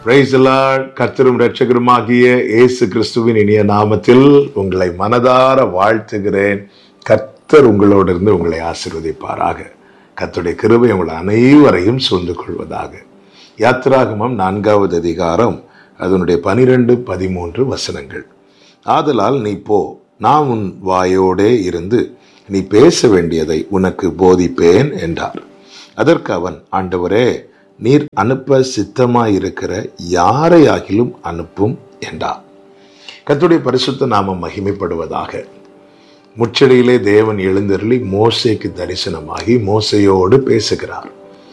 பிரைசலாட் கர்த்தரும் ரட்சகருமாகிய இயேசு கிறிஸ்துவின் இனிய நாமத்தில் உங்களை மனதார வாழ்த்துகிறேன் கர்த்தர் உங்களோடு இருந்து உங்களை ஆசீர்வதிப்பாராக கர்த்தருடைய கிருபை உங்கள் அனைவரையும் சூழ்ந்து கொள்வதாக யாத்திராகமம் நான்காவது அதிகாரம் அதனுடைய பனிரெண்டு பதிமூன்று வசனங்கள் ஆதலால் நீ போ நான் உன் வாயோடே இருந்து நீ பேச வேண்டியதை உனக்கு போதிப்பேன் என்றார் அதற்கு அவன் ஆண்டவரே நீர் அனுப்ப சித்தமாயிருக்கிற யாரையாகிலும் அனுப்பும் என்றார் கர்த்தருடைய பரிசுத்த நாமம் மகிமைப்படுவதாக முச்சடியிலே தேவன் எழுந்தருளி மோசேக்கு தரிசனமாகி மோசையோடு பேசுகிறார்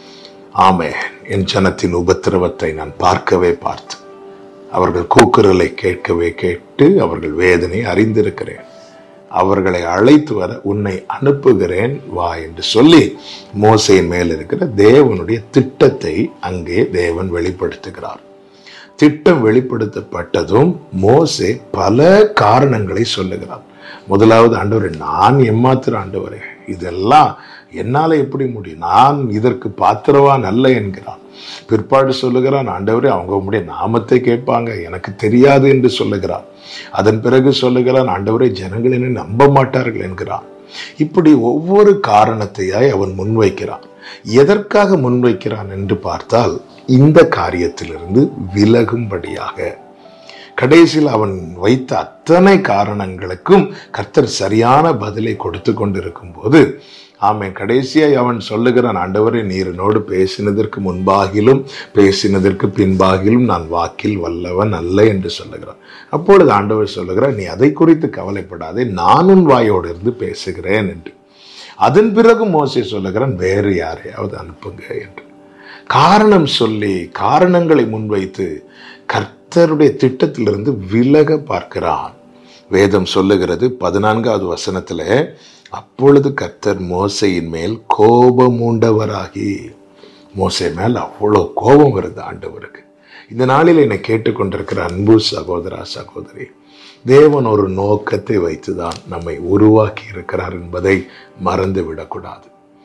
ஆமே என் ஜனத்தின் உபத்திரவத்தை நான் பார்க்கவே பார்த்து அவர்கள் கூக்குரலை கேட்கவே கேட்டு அவர்கள் வேதனை அறிந்திருக்கிறேன் அவர்களை அழைத்து வர உன்னை அனுப்புகிறேன் வா என்று சொல்லி மோசையின் மேல் இருக்கிற தேவனுடைய திட்டத்தை அங்கே தேவன் வெளிப்படுத்துகிறார் திட்டம் வெளிப்படுத்தப்பட்டதும் மோசே பல காரணங்களை சொல்லுகிறார் முதலாவது ஆண்டவரே நான் எம்மாத்திர ஆண்டவரே இதெல்லாம் என்னால எப்படி முடியும் நான் இதற்கு பாத்திரவான் அல்ல என்கிறான் பிற்பாடு சொல்லுகிறான் ஆண்டவரே அவங்க உம்முடைய நாமத்தை கேட்பாங்க எனக்கு தெரியாது என்று சொல்லுகிறான் அதன் பிறகு சொல்லுகிறான் ஆண்டவரே ஜனங்கள் என்னை நம்ப மாட்டார்கள் என்கிறான் இப்படி ஒவ்வொரு காரணத்தையாய் அவன் முன்வைக்கிறான் எதற்காக முன்வைக்கிறான் என்று பார்த்தால் இந்த காரியத்திலிருந்து விலகும்படியாக கடைசியில் அவன் வைத்த அத்தனை காரணங்களுக்கும் கர்த்தர் சரியான பதிலை கொடுத்து கொண்டிருக்கும் போது ஆமை கடைசியாய் அவன் சொல்லுகிறான் ஆண்டவரே நீரனோடு பேசினதற்கு முன்பாகிலும் பேசினதற்கு பின்பாகிலும் நான் வாக்கில் வல்லவன் அல்ல என்று சொல்லுகிறான் அப்பொழுது ஆண்டவர் சொல்லுகிறார் நீ அதை குறித்து கவலைப்படாதே நானும் வாயோடு இருந்து பேசுகிறேன் என்று அதன் பிறகு மோசை சொல்லுகிறான் வேறு யாரையாவது அனுப்புங்க என்று காரணம் சொல்லி காரணங்களை முன்வைத்து கர்த்தருடைய திட்டத்திலிருந்து விலக பார்க்கிறான் வேதம் சொல்லுகிறது பதினான்காவது வசனத்துல அப்பொழுது கர்த்தர் மோசையின் மேல் கோபம் உண்டவராகி மோசை மேல் அவ்வளோ கோபம் வருது ஆண்டவருக்கு இந்த நாளில் என்னை கேட்டுக்கொண்டிருக்கிற அன்பு சகோதரா சகோதரி தேவன் ஒரு நோக்கத்தை வைத்துதான் நம்மை உருவாக்கி இருக்கிறார் என்பதை மறந்து விடக்கூடாது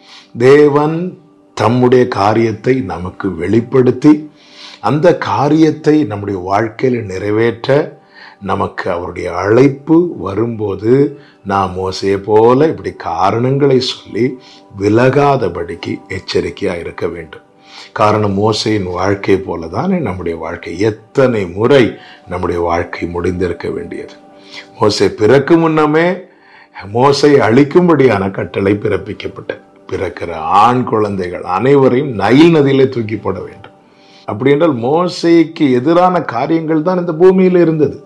தேவன் தம்முடைய காரியத்தை நமக்கு வெளிப்படுத்தி அந்த காரியத்தை நம்முடைய வாழ்க்கையில் நிறைவேற்ற நமக்கு அவருடைய அழைப்பு வரும்போது நாம் மோசையை போல இப்படி காரணங்களை சொல்லி விலகாதபடிக்கு எச்சரிக்கையாக இருக்க வேண்டும் காரணம் மோசையின் வாழ்க்கை போல தானே நம்முடைய வாழ்க்கை எத்தனை முறை நம்முடைய வாழ்க்கை முடிந்திருக்க வேண்டியது மோசை பிறக்கு முன்னமே மோசை அழிக்கும்படியான கட்டளை பிறப்பிக்கப்பட்டது பிறக்கிற ஆண் குழந்தைகள் அனைவரையும் நைல் நதியிலே தூக்கி போட வேண்டும் அப்படி என்றால் மோசைக்கு எதிரான காரியங்கள் தான் இந்த பூமியில் இருந்தது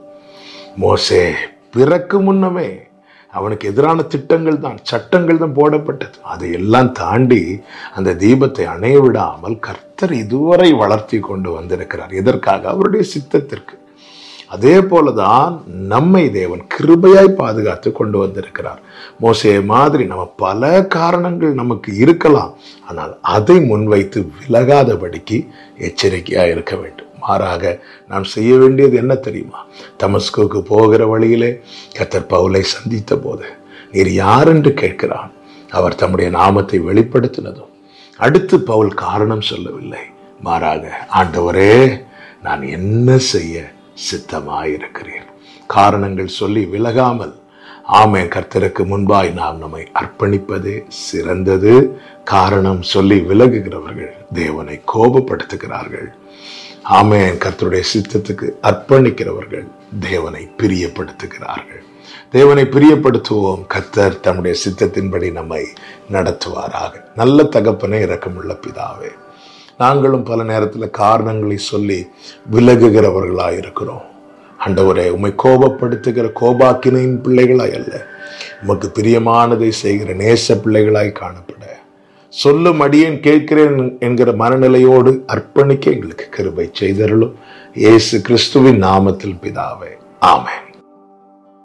மோசே பிறக்கு முன்னமே அவனுக்கு எதிரான திட்டங்கள் தான் சட்டங்கள் தான் போடப்பட்டது அதையெல்லாம் தாண்டி அந்த தீபத்தை அணைய விடாமல் கர்த்தர் இதுவரை வளர்த்தி கொண்டு வந்திருக்கிறார் எதற்காக அவருடைய சித்தத்திற்கு அதே போலதான் நம்மை தேவன் கிருபையாய் பாதுகாத்து கொண்டு வந்திருக்கிறார் மோசைய மாதிரி நம்ம பல காரணங்கள் நமக்கு இருக்கலாம் ஆனால் அதை முன்வைத்து விலகாதபடிக்கு எச்சரிக்கையா இருக்க வேண்டும் மாறாக நாம் செய்ய வேண்டியது என்ன தெரியுமா தமஸ்குக்கு போகிற வழியிலே கத்தர் பவுலை சந்தித்த போது நீர் யார் என்று கேட்கிறான் அவர் தம்முடைய நாமத்தை வெளிப்படுத்தினதும் அடுத்து பவுல் காரணம் சொல்லவில்லை மாறாக ஆண்டவரே நான் என்ன செய்ய சித்தமாயிருக்கிறேன் காரணங்கள் சொல்லி விலகாமல் ஆமே கர்த்தருக்கு முன்பாய் நாம் நம்மை அர்ப்பணிப்பதே சிறந்தது காரணம் சொல்லி விலகுகிறவர்கள் தேவனை கோபப்படுத்துகிறார்கள் ஆமேன் கர்த்தருடைய சித்தத்துக்கு அர்ப்பணிக்கிறவர்கள் தேவனை பிரியப்படுத்துகிறார்கள் தேவனை பிரியப்படுத்துவோம் கர்த்தர் தம்முடைய சித்தத்தின்படி நம்மை நடத்துவாராக நல்ல தகப்பனை இரக்கமுள்ள பிதாவே நாங்களும் பல நேரத்தில் காரணங்களை சொல்லி விலகுகிறவர்களாக இருக்கிறோம் ஆண்டவரே உம்மை கோபப்படுத்துகிற கோபாக்கினையின் பிள்ளைகளாய் அல்ல உமக்கு பிரியமானதை செய்கிற நேச பிள்ளைகளாய் காணப்பட சொல்லும் அடியேன் கேட்கிறேன் என்கிற மனநிலையோடு அர்ப்பணிக்க எங்களுக்கு கிருபை செய்தருளும் இயேசு கிறிஸ்துவின் நாமத்தில் பிதாவே ஆமென்